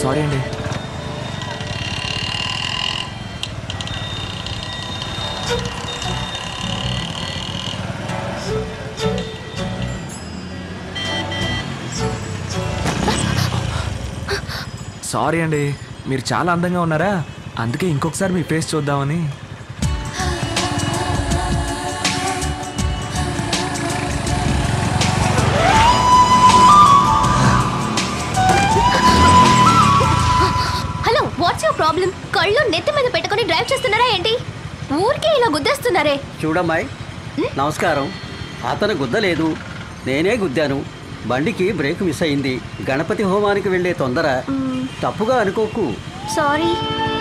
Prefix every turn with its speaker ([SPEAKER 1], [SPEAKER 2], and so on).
[SPEAKER 1] sorry అండి sorry అండి మీరు చాలా అందంగా ఉన్నారా అందుకే ఇంకొకసారి మీ ఫేస్ చూద్దామని
[SPEAKER 2] హలో వాట్స్ యువర్ ప్రాబ్లం కళ్ళు నెత్తి మీద పెట్టుకొని డ్రైవ్ చేస్తున్నారా ఏంటి ఊరికే ఇలా గుద్దేస్తున్నారే
[SPEAKER 3] చూడమ్మాయి నమస్కారం అతను గుద్దలేదు నేనే గుద్దాను బండికి బ్రేక్ మిస్ అయింది గణపతి హోమానికి వెళ్ళే తొందర తప్పుగా అనుకోకు
[SPEAKER 2] సారీ